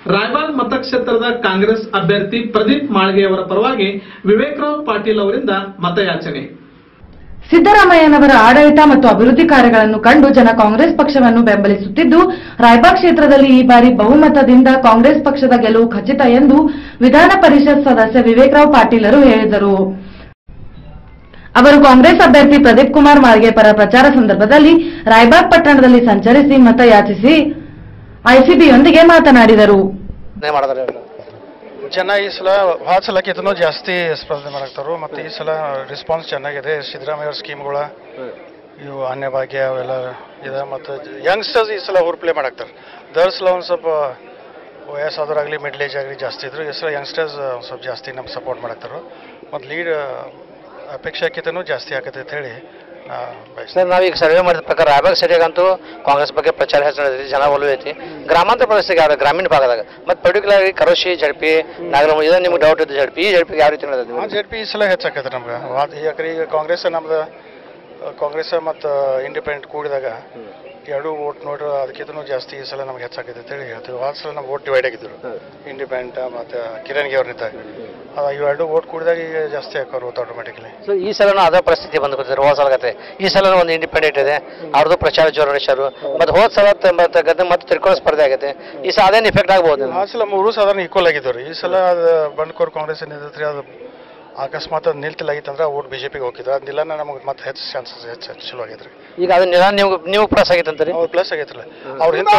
ರಾಯಬಾಗ್ ಮತಕ್ಷೇತ್ರದ ಕಾಂಗ್ರೆಸ್ ಅಭ್ಯರ್ಥಿ ಪ್ರದೀಪ್ ಮಾಳ್ಗೆ ಅವರ ಪರವಾಗಿ ವಿವೇಕರಾವ್ ಪಾಟೀಲ್ ಅವರಿಂದ ಮತಯಾಚನೆ ಸಿದ್ದರಾಮಯ್ಯನವರ ಆಡಳಿತ ಮತ್ತು ಅಭಿವೃದ್ಧಿ ಕಾರ್ಯಗಳನ್ನು ಕಂಡು ಜನ ಕಾಂಗ್ರೆಸ್ ಪಕ್ಷವನ್ನು ಬೆಂಬಲಿಸುತ್ತಿದ್ದು ರಾಯಬಾಗ್ ಕ್ಷೇತ್ರದಲ್ಲಿ ಈ ಬಾರಿ ಬಹುಮತದಿಂದ ಕಾಂಗ್ರೆಸ್ ಪಕ್ಷದ ಗೆಲುವು ಖಚಿತ ಎಂದು ವಿಧಾನ ಪರಿಷತ್ ಸದಸ್ಯ ವಿವೇಕರಾವ್ ಪಾಟೀಲರು ಹೇಳಿದರು ಅವರು ಕಾಂಗ್ರೆಸ್ ಅಭ್ಯರ್ಥಿ ಪ್ರದೀಪ್ ಕುಮಾರ್ ಮಾರ್ಗೆ ಪರ ಪ್ರಚಾರ ಸಂದರ್ಭದಲ್ಲಿ ರಾಯಬಾಗ್ ಪಟ್ಟಣದಲ್ಲಿ ಸಂಚರಿಸಿ ಮತಯಾಚಿಸಿ ಐಸಿಬಿಯೊಂದಿಗೆ ಮಾತನಾಡಿದರು ಮಾಡಿದಾರೆ ಜನ ಈ ಸಲ ಭಾಳ ಸಲಕ್ಕಿಂತನೂ ಜಾಸ್ತಿ ಸ್ಪರ್ಧೆ ಮಾಡಾಕ್ತಾರು ಮತ್ತು ಈ ಸಲ ರೆಸ್ಪಾನ್ಸ್ ಚೆನ್ನಾಗಿದೆ ಸಿದ್ದರಾಮಯ್ಯ ಸ್ಕೀಮ್ಗಳ ಇವು ಅನ್ನಭಾಗ್ಯ ಅವೆಲ್ಲ ಇದೆ ಮತ್ತು ಯಂಗ್ಸ್ಟರ್ಸ್ ಈ ಸಲ ಅವ್ರು ಪ್ಲೇ ಮಾಡಾಕ್ತಾರೆ ದರ್ ಸಲ ಒಂದು ಸ್ವಲ್ಪ ವಯಸ್ಸಾದವರಾಗಲಿ ಮಿಡ್ಲ್ ಏಜ್ ಆಗಲಿ ಜಾಸ್ತಿ ಇದ್ರು ಈ ಸಲ ಯಂಗ್ಸ್ಟರ್ಸ್ ಒಂದು ಸ್ವಲ್ಪ ಜಾಸ್ತಿ ನಮ್ಗೆ ಸಪೋರ್ಟ್ ಮಾಡಾಕ್ತಾರೆ ಮತ್ತು ಲೀಡ್ ಅಪೇಕ್ಷೆಕ್ಕಿಂತನೂ ಜಾಸ್ತಿ ಆಕತ್ತೆ ಅಂತ ಹೇಳಿ ನಾ ಬಯಸ್ತೀನಿ ಸರ್ ನಾವೀಗ ಸರ್ವೆ ಮಾಡಿದ ಪ್ರಕಾರ ರಾಯಬಾಗ್ ಸಿಟಿಗಂತೂ ಕಾಂಗ್ರೆಸ್ ಬಗ್ಗೆ ಪ್ರಚಾರ ಹೆಚ್ಚು ನಡೆದೈತಿ ಜನ ಒಲವು ಐತಿ ಗ್ರಾಮಾಂತರ ಪ್ರದೇಶಕ್ಕೆ ಯಾವ ಗ್ರಾಮೀಣ ಭಾಗದಾಗ ಮತ್ತು ಪರ್ಟಿಕ್ಯುಲರ್ ಆಗಿ ಕರೋಶಿ ಜಡ್ಪಿ ನಾಗರಮ ಇದನ್ನ ನಿಮ್ಗೆ ಡೌಟ್ ಇದ್ದು ಜಡ್ಪಿ ಈ ಜಡ್ಪಿಗೆ ಯಾವ ರೀತಿ ನಡೆದೈತಿ ಹಾಂ ಜೆಡ್ ಪಿ ಈ ಸಲ ಹೆಚ್ಚಾಕೈತೆ ನಮ್ಗೆ ವಾದ ಯಾಕ್ರೆ ಈಗ ಕಾಂಗ್ರೆಸ್ ನಮ್ದು ಕಾಂಗ್ರೆಸ್ ಮತ್ತು ಇಂಡಿಪೆಂಡೆಂಟ್ ಕೂಡಿದಾಗ ಎರಡು ಓಟ್ ನೋಡಿ ಅದಕ್ಕಿಂತನೂ ಜಾಸ್ತಿ ಈ ಸಲ ನಮ್ಗೆ ಹೆಚ್ಚಾಕೈತೆ ಅಂತೇಳಿ ಹೇಳ್ತೀವಿ ಆ ಸಲ ನಮ್ಮ ಓಟ್ ಡಿವೈಡ್ ಆಗಿದ್ರು ಇಂಡಿಪೆಂಡೆಂಟ್ ಮತ್ತು ಕಿರಣ್ಗೆ ಅವ್ರನ್ನಿದ್ದಾಗ ಅದು ಇವೆರಡು ಓಟ್ ಕೂಡಿದಾಗ ಈಗ ಜಾಸ್ತಿ ಹಾಕೋರು ಓಟ್ ಆಟೋಮೆಟಿಕ್ಲಿ ಸೊ ಈ ಸಲನೂ ಅದೇ ಪರಿಸ್ಥಿತಿ ಬಂದು ಕೂತಿದ್ರು ಹೋದ ಸಲಗತ್ತೆ ಈ ಸಲ ಒಂದು ಇಂಡಿಪೆಂಡೆಂಟ್ ಇದೆ ಅವ್ರದ್ದು ಪ್ರಚಾರ ಜೋರು ನಡೆಸ್ಯಾರು ಮತ್ತು ಹೋದ ಸಲ ತ- ಮತ್ತೆ ಗದ್ದೆ ಮತ್ತೆ ತಿರ್ಕೊಳ್ಳೋ ಸ್ಪರ್ಧೆ ಆಗೈತೆ ಈ ಸಲ ಅದೇನು ಇಫೆಕ್ಟ್ ಆಗ್ಬೋದು ಆ ಸಲ ಮೂರು ಸಾಧಾರಣ ಈಕ್ವಲ್ ಆಗಿದ್ದವು ರೀ ಈ ಸಲ ಅದು ಬಂಡ್ಕೋರ್ ಕಾಂಗ್ರೆಸ್ ಏನಿದೆ ಅದು ಅಕಸ್ಮಾತ್ ಅದು ನಿಲ್ತಿಲ್ಲಾಗಿತ್ತಂದ್ರೆ ಓಟ್ ಬಿ ಜೆ ಪಿಗೆ ಹೋಗಿದ್ರು ಅದು ನಿಲ್ಲನ ನಮಗೆ ಮತ್ತೆ ಹೆಚ್ಚು ಚಾನ್ಸಸ್ ಹೆಚ್ಚು ಹೆಚ್ಚು ಚಲೋ ಆಗೈತೆ ರೀ ಈಗ ಅದನ್ನ ನೀವು ನೀವು ಪ್ಲಸ್ ಆಗೈತೆ ಅಂತೀರಿ ಅವ್ರು ಪ್ಲಸ್ ಆಗೈತ್ರಲ್ಲ ಅವ್ರ ಹಿಂದೆ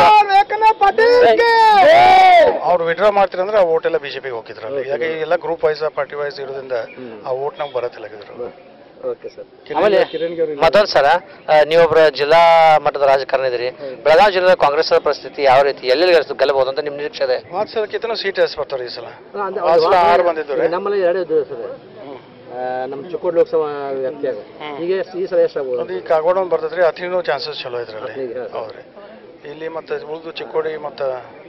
ಅವ್ರು ವಿಡ್ರಾ ಮಾಡ್ತೀರಂದ್ರೆ ಆ ಓಟ್ ಎಲ್ಲ ಬಿಜೆಪಿಗೆ ಹೋಗಿದ್ರಲ್ಲ ಈಗ ಎಲ್ಲ ಗ್ರೂಪ್ ವೈಸ್ ಪಾರ್ಟಿ ವೈಸ್ ಇರೋದ್ರಿಂದ ಆ ಓಟ್ ನಮ್ಗೆ ಬರತ್ತಿಲ್ಲ ಆಗಿದ್ರು ಓಕೆ ಸರ್ ಆಮೇಲೆ ಮತ್ತೊಂದು ಸರ ಆ, ನೀವೊಬ್ಬರ ಜಿಲ್ಲಾ ಮಟ್ಟದ ರಾಜಕಾರಣ ಇದ್ರಿ ಬೆಳಗಾವಿ ಜಿಲ್ಲೆ ಕಾಂಗ್ರೆಸ್ ಪರಿಸ್ಥಿತಿ ಯಾವ ರೀತಿ ಎಲ್ಲೆಲ್ಲಿ ಗೆಲ್ಲಬಹುದು ಅಂತ ನಿಮ್ಮ ನಿರೀಕ್ಷೆ ಇದೆ ವಾತ್ಸಲಕ್ಕಿಂತ ಸೀಟ್ ಎಸ್ ಬರ್ತಾರೆ ಈ ಸಲ ಆ ಸಲ ಆರು ಬಂದಿದ್ದು ರೀ ನಮ್ಮಲ್ಲಿ ಎರಡು ಇದ್ದು ಸರ್ ನಮ್ಮ ಚಿಕ್ಕೋಡಿ ಲೋಕಸಭಾ ವ್ಯಾಪ್ತಿಯಾಗ ಈಗ ಈ ಸಲ ಎಷ್ಟಾಗ್ಬೋದು ಅದು ಈ ಕಾಗೋಡ ಒಂದು ಬರ್ತೈತ್ರಿ ಅತಿನೂ ಚಾನ್ಸಸ್ ಚಲೋ ಇದ್ರಲ್ಲಿ ಹೌದ್ರಿ ಇಲ್ಲಿ ಮತ್ತೆ ಉಳ್ದು ಚಿಕ್ಕೋಡಿ ಮತ್ತು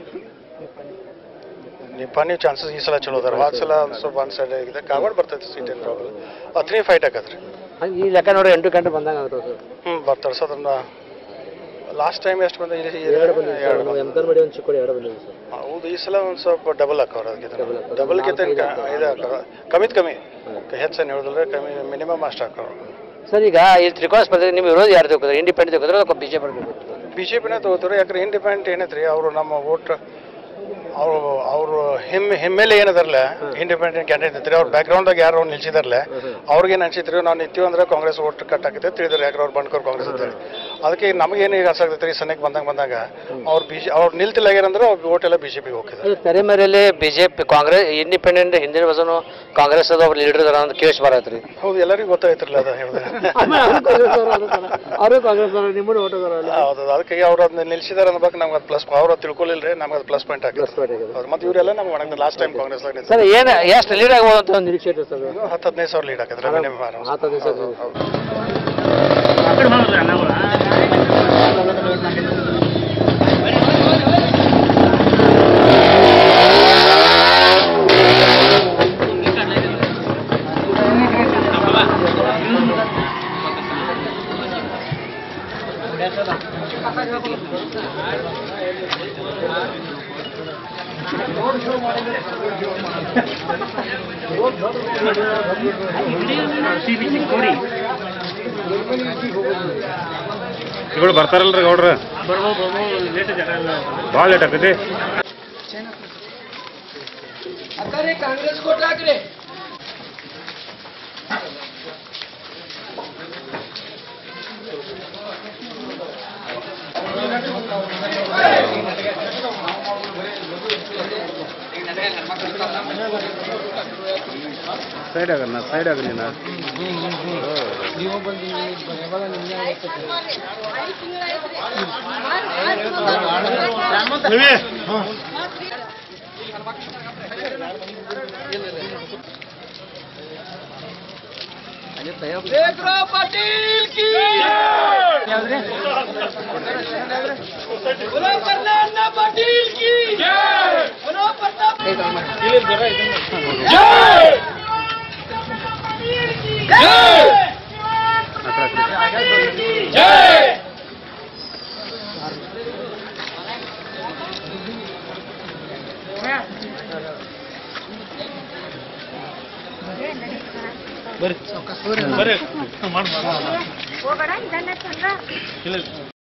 ನಿಪ್ಪಾಣಿ ಚಾನ್ಸಸ್ ಈ ಸಲ ಚಲೋ ಅದಾರ ವಾದ ಸಲ ಒಂದು ಸ್ವಲ್ಪ ಒಂದು ಸೈಡ್ ಆಗಿದೆ ಕಾಗೋಡ ಬರ್ತೈತಿ ಸೀಟ್ ಏನು ಪ್ರಾಬ್ಲಮ್ ಅತ್ರಿ ಫೈಟ್ ಆಗತ್ರಿ ಈ ಲೆಕ್ಕ ನೋಡಿ ಎಂಟು ಗಂಟೆ ಬಂದಂಗೆ ಆಗುತ್ತೆ ಸರ್ ಹ್ಞೂ ಬರ್ತಾರೆ ಸೊ ಅದನ್ನ ಲಾಸ್ಟ್ ಟೈಮ್ ಎಷ್ಟು ಬಂದ ಇಲ್ಲಿ ಎರಡು ಬಂದಿದೆ ಎರಡು ಸರ್ ಎಮ್ಕರ್ ಬಡಿ ಒಂದು ಚಿಕ್ಕೋಡಿ ಎರಡು ಬಂದಿದೆ ಸರ್ ಹೌದು ಈ ಸಲ ಒಂದು ಸ್ವಲ್ಪ ಡಬಲ್ ಹಾಕವ್ರ ಅದಕ್ಕೆ ಡಬಲ್ಗಿಂತ ಇದು ಹಾಕವ್ರ ಕಮ್ಮಿದ್ ಕಮ್ಮಿ ಹೆಚ್ಚೇನು ಹೇಳಿದ್ರೆ ಕಮ್ಮಿ ಮಿನಿಮಮ್ ಅಷ್ಟು ಹಾಕವ್ರು ಸರ್ ಈಗ ಈ ತ್ರಿಕೋನ ಸ್ಪರ್ಧೆ ನಿಮ್ಮ ವಿರೋಧ ಯಾರು ತಿಳ್ಕೊತಾರೆ ಇಂಡಿಪೆಂಡೆಂಟ್ ತಿಳ್ಕೊತಾರೆ ಅಥವಾ ಬಿಜೆಪಿ ಬಿ ಜೆ ಪಿನೇ ತಗೋತಾರೆ ಯಾಕಂದ್ರೆ ಇಂಡಿಪೆಂಡೆಂಟ್ ಏನೈತ್ರಿ ಅವರು ನಮ್ಮ ವೋಟ್ ಅವರು ಅವರು ಹೆಮ್ಮೆ ಹೆಮ್ಮೆಲೆ ಏನದಾರಲ್ಲ ಇಂಡಿಪೆಂಡೆಂಟ್ ಕ್ಯಾಂಡಿಡೇಟ್ ಐತ್ರಿ ಅವ್ರ ಬ್ಯಾಕ್ಗ್ರೌಂಡಾಗ ಯಾರು ಅವ್ರು ನಿಲ್ಸಿದಾರಲ್ಲ ಅವ್ರಿಗೇನು ಅನ್ಸಿತ್ರಿ ನಾವು ನಿಂತೀವಿ ಅಂದ್ರೆ ಕಾಂಗ್ರೆಸ್ ಓಟ್ ಕಟ್ ಆಗುತ್ತೆ ತಿಳಿದ್ರೆ ಯಾಕಂದ್ರೆ ಅವ್ರು ಬಂಡ್ಕೋರ್ ಕಾಂಗ್ರೆಸ್ ಅಂತ ಹೇಳಿ ಅದಕ್ಕೆ ನಮಗೇನು ಈಗ ಆಸಾಗ್ತೈತೆ ರೀ ಸನ್ನೆಗೆ ಬಂದಾಗ ಬಂದಾಗ ಅವ್ರು ಬಿ ಅವ್ರು ನಿಲ್ತಿಲ್ಲ ಆಗ್ಯಾರಂದ್ರೆ ಅವ್ರ ಓಟ್ ಎಲ್ಲ ಬಿ ಜೆ ಪಿಗೆ ಹೋಗ್ತಿದ್ದಾರೆ ಅದು ತೆರೆಮರೆಯಲ್ಲಿ ಬಿಜೆಪಿ ಕಾಂಗ್ರೆಸ್ ಇಂಡಿಪೆಂಡೆಂಟ್ ಹಿಂದಿನ ಬಸನು ಕಾಂಗ್ರೆಸ್ ಒಬ್ಬ ಲೀಡರ್ ಇದಾರ ಅಂತ ಕೇಸ್ ಬರತ್ರಿ ಹೌದು ಎಲ್ಲರಿಗೂ ಗೊತ್ತಾಯ್ತಿರಲ್ಲ ಅದು ಹೇಳಿದ್ರೆ ಅವರು ಕಾಂಗ್ರೆಸ್ ನಿಮ್ಮನ್ನು ಓಟ್ ಹೌದು ಅದಕ್ಕೆ ಅವ್ರು ಅದನ್ನ ನಿಲ್ಸಿದಾರೆ ಅನ್ಬೇಕು ನಮ್ಗೆ ಅದು ಪ್ಲಸ್ ಅವ್ರು ತಿಳ್ಕೊಲಿಲ್ಲ ರೀ ನಮ್ಗೆ ಅದು ಪ್ಲಸ್ ಪಾಯಿಂಟ್ ಆಗಿದೆ ಹೌದು ಮತ್ತೆ ಇವರೆಲ್ಲ ನಮ್ಗೆ ಒಣಗ ಲಾಸ್ಟ್ ಟೈಮ್ ಕಾಂಗ್ರೆಸ್ ಸರ್ ಏನು ಎಷ್ಟು ಲೀಡ್ ಆಗ್ಬೋದು ಅಂತ ಒಂದು ನಿರೀಕ್ಷೆ ಇದೆ ಸರ್ ಹತ್ತು ಹದಿನೈದು ಸಾವಿರ ಲೀಡ್ ಹಾಕಿದ್ರೆ ಮಿನಿಮಮ್ ಹತ್ತು ದಿವಸ ಇವ್ರು ಬರ್ತಾರಲ್ರಿ ಗೌಡ್ರ ಭಾಳ ಲೇಟ್ ಆಗ್ತೈತಿ ಸೈಡ್ ಆಗಲ್ಲ ಸೈಡ್ ಆಗಲಿ ನಾ ಬರ್ರಿ ಬರ್ರಿ ಹೋಗೋಣ ಇದನ್ನ ಚಂದ್ರ